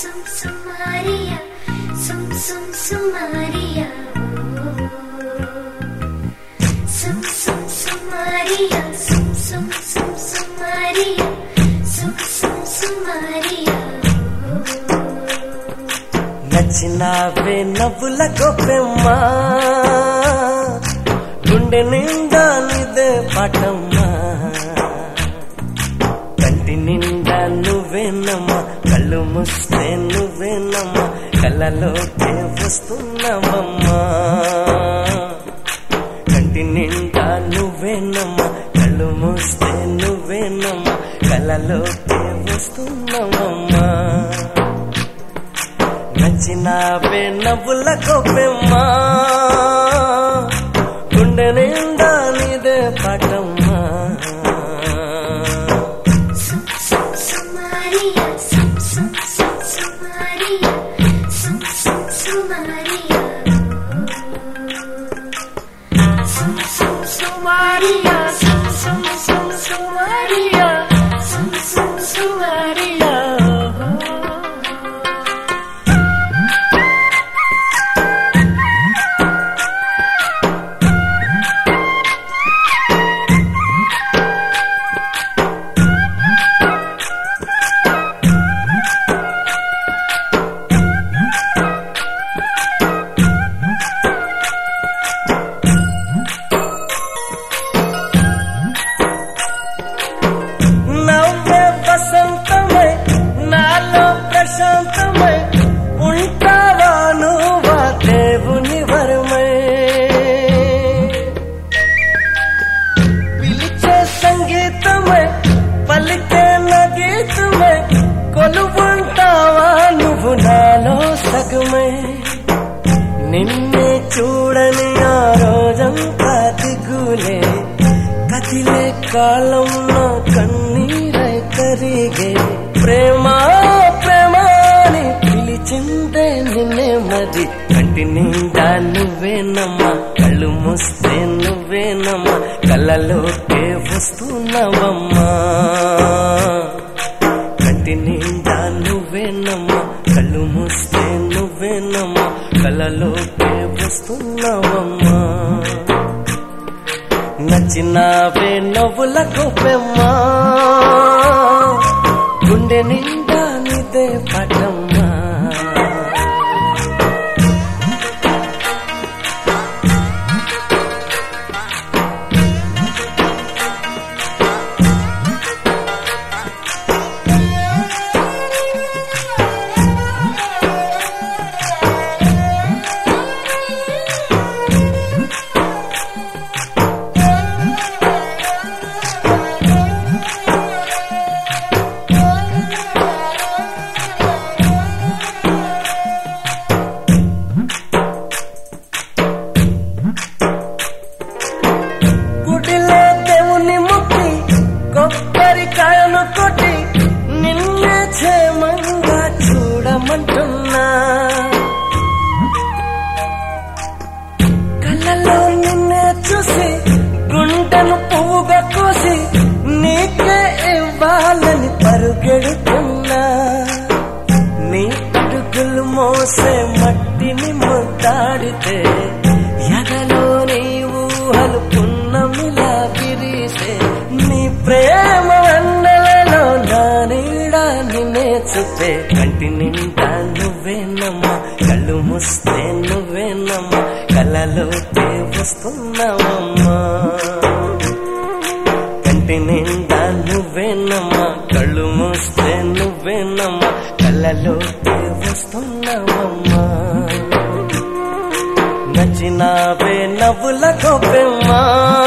sum sum Maria, sum sum sum Maria. Sum sum sum Maria, sum sum sum sum Maria, sum sum sum Maria. నచ్చినావే నవ్వుల గొప్పెమ్మ గుండె నిండా నిదే పాటమ్మా కంటి నిండా నువ్వేనమ్మా కళ్ళు ముస్తే నువ్వేనమ్మా కళ్ళలోకే వస్తున్నావమ్మా కంటి నిండా నువ్వేనమ్మా కళ్ళు మూస్తే నువ్వేనమ్మా కళ్ళలోకే వస్తున్నావమ్మా నచ్చినావే నవ్వుల గొప్పెమ్మా గుండె నిండా నీదే పాటమ్మా Sum sum sum Maria, sum sum sum sum Maria, sum sum sum Maria. Sum sum sum Maria, sum sum sum sum Maria, sum sum sum Maria. నవ్వే వసంతమై నాలో ప్రశాంతమై ఉంటావా నువ్వా దేవుని వరమై పిలిచే సంగీతమై పలికే నగీతమై కొలువుంటావా నువ్వు నాలో సగమై నిన్నే చూడని ఆ రోజంతా దిగులే కదిలే కాలంలో కన్నీరై కరిగే ప్రేమ ప్రేమ అని పిలిచిందే నిన్నే మరి కంటి నిండా నువ్వేనమ్మా కళ్ళు మూస్తే నువ్వేనమ్మా కళ్ళలోకే వస్తున్నావమ్మా కంటి నిండా నువ్వేనమ్మా కళ్ళు మూస్తే నువ్వేనమ్మా కళ్ళలోకే వస్తున్నావమ్మా నచ్చినావే నవ్వుల గొప్పెమ్మా గుండె నిండా నీదే పటమ్మా గుడిలో దేవుని ముక్కి కొబ్బరికాయను కొట్టి నిన్నే క్షేమంగా చూడమంటున్నా కళ్ళలో నిన్నే చూసి గుండెను పువ్వుగా కోసి నీకే ఇవ్వాలని పరుగెడుతున్నా నీ అడుగులు మోసే మట్టిని ముద్దాడితే ఎదలో నీ ఊహలు పున్నమిలా విరిసే నీ ప్రేమ వందలలో నా నీడ నిన్నే చూపే కంటి నిండా నువ్వేనమ్మా కళ్ళు ముస్తే నువ్వేనమ్మా కళ్ళలోకే వస్తున్నావమ్మా కంటి నిండా నువ్వేనమ్మా కళ్ళు మూస్తే నువ్వేనమ్మా కళ్ళలోకి వస్తున్నావమ్మా నచ్చినావే నవ్వుల గొప్పెమ్మా